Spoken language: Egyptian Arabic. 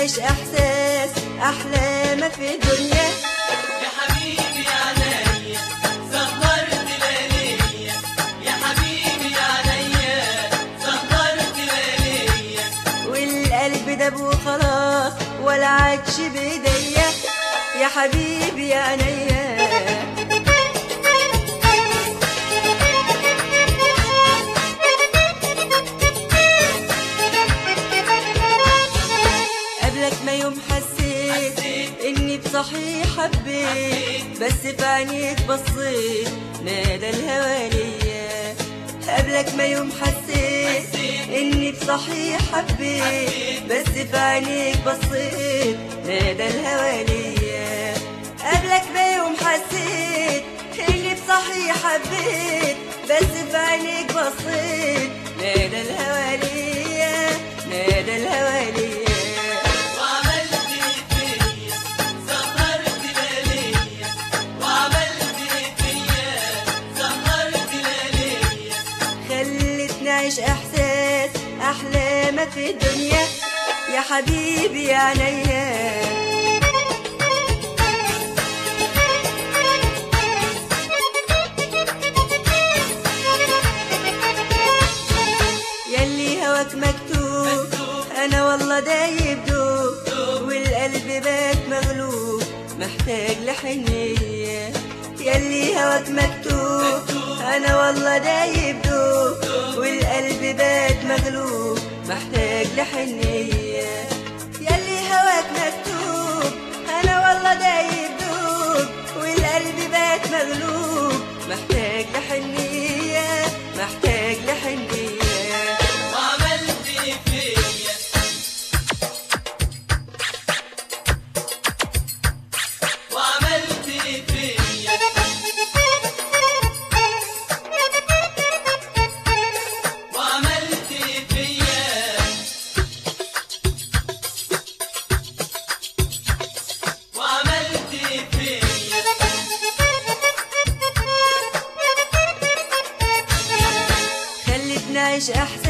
نعيش احساس احلى ما في الدنيا يا حبيبي يا عينيا سهرت لياليا يا حبيبي يا عينيا سهرت لياليا والقلب داب وخلاص ولا عادش بايديا يا حبيبي يا عينيا قبلك ما يوم حسيت اني بصحيح حبيت بس في عينيك بصيت نادى الهوى ليا قبلك ما يوم حسيت اني بصحيح حبيت بس في عينيك بصيت نادى الهوى ليا قبلك ما يوم حسيت اني بصحيح حبيت بس في عينيك بصيت نادى الهوى ليا نادى الهوى ليا وعملت فيا سهرت لياليا وعملت فيا سهرت لياليا خلتني اعيش احساس احلى ما في الدنيا يا حبيبي يا عينيا يلي هواك مكتوب انا والله دايب دوب والقلب بات مغلوب محتاج لحنيه يلي هواك مكتوب انا والله دايب دوب والقلب بات مغلوب محتاج لحنيه يلي هواك مكتوب انا والله دايب دوب والقلب بات مغلوب محتاج لحنيه محتاج لحنيه وعملت فيا وعملت فيا وعملت فيا وعملت فيا خلتني اعيش احساس